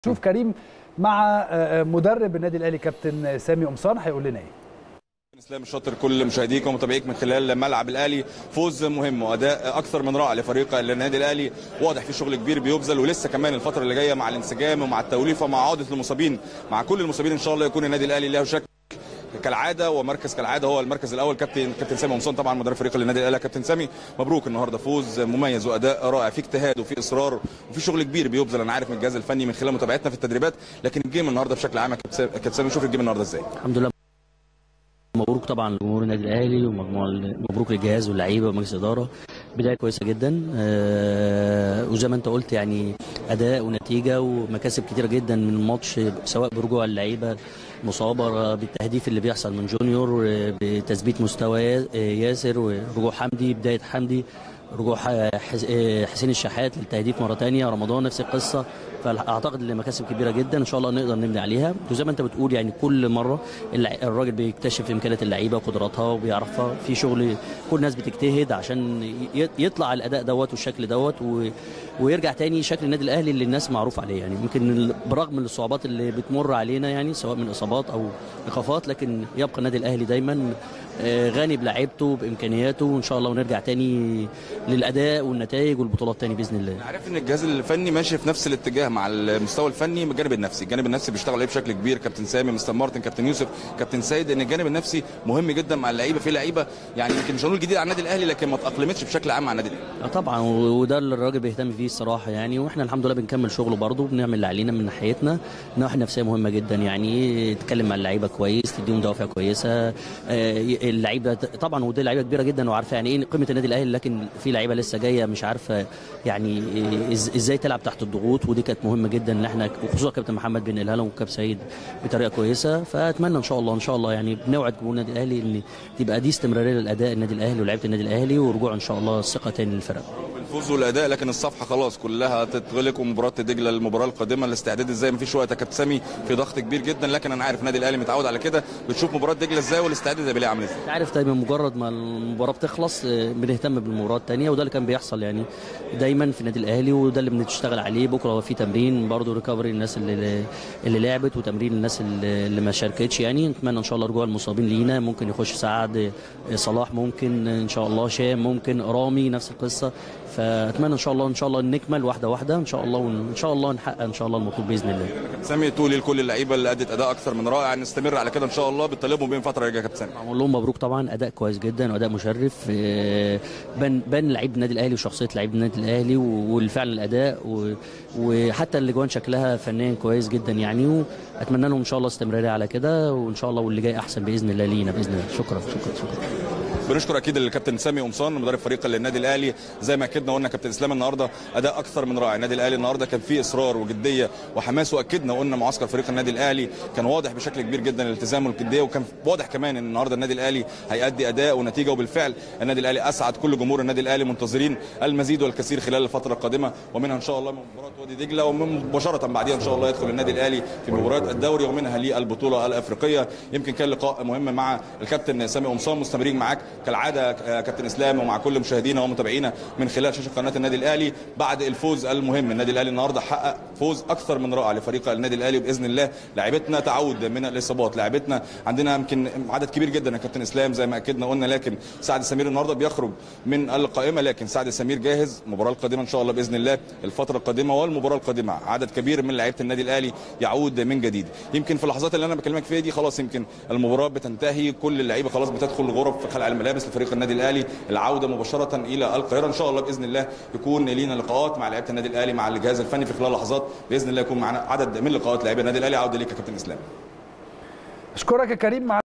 شوف كريم مع مدرب النادي الاهلي كابتن سامي قمصان هيقول لنا ايه اسلام الشاطر كل مشاهديك ومتابعيك من خلال ملعب الاهلي فوز مهم واداء اكثر من رائع لفريق النادي الاهلي واضح في شغل كبير بيبذل ولسه كمان الفتره اللي جايه مع الانسجام ومع التوليفه ومع عوده المصابين مع كل المصابين ان شاء الله يكون النادي الاهلي له شكل كالعاده ومركز كالعاده هو المركز الاول كابتن كابتن سامي قمصان طبعا مدرب فريق النادي الاهلي كابتن سامي مبروك النهارده فوز مميز واداء رائع في اجتهاد وفي اصرار وفي شغل كبير بيبذل انا عارف من الجهاز الفني من خلال متابعتنا في التدريبات لكن الجيم النهارده بشكل عام يا كابتن سامي شوف الجيم النهارده ازاي الحمد لله مبروك طبعا لجمهور النادي الاهلي ومجموعه مبروك للجهاز واللعيبه ومجلس الاداره بدايه كويسه جدا آه وزي ما انت قلت يعني اداء ونتيجه ومكاسب كتيره جدا من الماتش سواء برجوع اللعيبه مصابه بالتهديف اللي بيحصل من جونيور بتثبيت مستوى ياسر ورجوع حمدي بدايه حمدي رجوع حسين الشحات للتهديف مره ثانيه رمضان نفس القصه فاعتقد ان مكاسب كبيره جدا ان شاء الله نقدر نبني عليها وزي ما انت بتقول يعني كل مره الراجل بيكتشف امكانيات اللعيبه وقدراتها وبيعرفها في شغل كل الناس بتجتهد عشان يطلع الاداء دوت والشكل دوت ويرجع تاني شكل النادي الاهلي اللي الناس معروف عليه يعني يمكن برغم الصعوبات اللي بتمر علينا يعني سواء من اصابات او ايقافات لكن يبقى النادي الاهلي دايما غني بلعيبته بامكانياته وان شاء الله ونرجع تاني للاداء والنتائج والبطولات تاني باذن الله. انا عارف ان الجهاز الفني ماشي في نفس الاتجاه مع المستوى الفني من الجانب النفسي، الجانب النفسي بيشتغل عليه بشكل كبير كابتن سامي مستر مارتن كابتن يوسف كابتن سيد ان الجانب النفسي مهم جدا مع اللعيبه في لعيبه يعني يمكن مش هنقول جديد على النادي الاهلي لكن ما تاقلمتش بشكل عام مع النادي الاهلي. طبعا وده اللي الراجل بيهتم فيه الصراحه يعني واحنا الحمد لله بنكمل شغله برضه بنعمل اللي علينا من ناحيتنا النواحي النفسيه مهمه جدا يعني تتكلم مع اللعيبه كويس تديهم دوافع كويسه اللعيبه طبعا ودي لعيبه كبيره جدا وعارفه يعني ايه قيمه النادي الاهلي لكن في لعيبه لسه جايه مش عارفه يعني ازاي تلعب تحت الضغوط ودي كانت مهمه جدا ان احنا وخصوصا كابتن محمد بن الهلال وكاب سيد بطريقه كويسه فاتمنى ان شاء الله ان شاء الله يعني بنوعد جمهور النادي الاهلي ان تبقى دي استمراريه للاداء النادي الاهلي ولاعيبه النادي الاهلي ورجوع ان شاء الله الثقه تاني للفرق. الفوز والاداء لكن الصفحه خلاص كلها تتغلق ومباراه دجله المباراه القادمه الاستعداد ازاي مفيش وقت يا كابتن سامي في ضغط كبير جدا لكن انا عارف النادي الاهلي متعود على كده بتشوف مباراه دجله ازاي والاستعداد ده عامل ازاي عارف دايما مجرد ما المباراه بتخلص بنهتم بالمباراه الثانيه وده اللي كان بيحصل يعني دايما في النادي الاهلي وده اللي بنشتغل عليه بكره في تمرين برضه ريكفري الناس اللي اللي لعبت وتمرين الناس اللي ما شاركتش يعني نتمنى ان شاء الله رجوع المصابين لينا ممكن يخش سعد صلاح ممكن ان شاء الله شام ممكن رامي نفس القصه فاتمنى ان شاء الله ان شاء الله نكمل واحده واحده ان شاء الله وان شاء الله نحقق ان شاء الله المطلوب باذن الله. سامي تقولي لكل اللعيبه اللي ادت اداء اكثر من رائع نستمر على كده ان شاء الله بتطلبهم بين فتره يا كابتن سامي. اقول لهم مبروك طبعا اداء كويس جدا واداء مشرف بان بان لعيب النادي الاهلي وشخصيه لعيب النادي الاهلي والفعل الاداء وحتى الاجوان شكلها فنيا كويس جدا يعني واتمنى لهم ان شاء الله استمراريه على كده وان شاء الله واللي جاي احسن باذن الله لينا باذن الله شكرا شكرا شكرا. بنشكر اكيد الكابتن سامي قمصان مدرب فريق النادي الاهلي زي ما اكدنا وقلنا كابتن اسلام النهارده اداء اكثر من رائع النادي الاهلي النهارده كان فيه اصرار وجديه وحماس واكدنا وقلنا معسكر فريق النادي الاهلي كان واضح بشكل كبير جدا الالتزام والجديه وكان واضح كمان ان النهارده النادي الاهلي هيأدي اداء ونتيجه وبالفعل النادي الاهلي اسعد كل جمهور النادي الاهلي منتظرين المزيد والكثير خلال الفتره القادمه ومنها ان شاء الله من مباراه وادي دجله ومباشره بعديها ان شاء الله يدخل النادي الاهلي في مباريات الدوري ومنها للبطوله الافريقيه يمكن كان لقاء مهم مع الكابتن سامي قمصان مستمرين معاك كالعاده كابتن اسلام ومع كل مشاهدينا ومتابعينا من خلال شاشه قناه النادي الاهلي بعد الفوز المهم النادي الاهلي النهارده حقق فوز اكثر من رائع لفريق النادي الاهلي وباذن الله لاعبتنا تعود من الاصابات لاعبتنا عندنا يمكن عدد كبير جدا يا كابتن اسلام زي ما اكدنا قلنا لكن سعد سمير النهارده بيخرج من القائمه لكن سعد سمير جاهز المباراه القادمه ان شاء الله باذن الله الفتره القادمه والمباراه القادمه عدد كبير من لعيبه النادي الاهلي يعود من جديد يمكن في اللحظات اللي انا بكلمك فيها دي خلاص يمكن المباراه بتنتهي كل اللعيبه خلاص بتدخل غرف خلع الملابس لفريق النادي الاهلي العوده مباشره الى القاهره ان شاء الله باذن الله يكون لينا لقاءات مع لعيبه النادي الاهلي مع الجهاز الفني في خلال لحظات باذن الله يكون معنا عدد من لقاءات لاعبي النادي الاهلي عوده ليك يا كابتن اسلام اشكرك يا كريم مع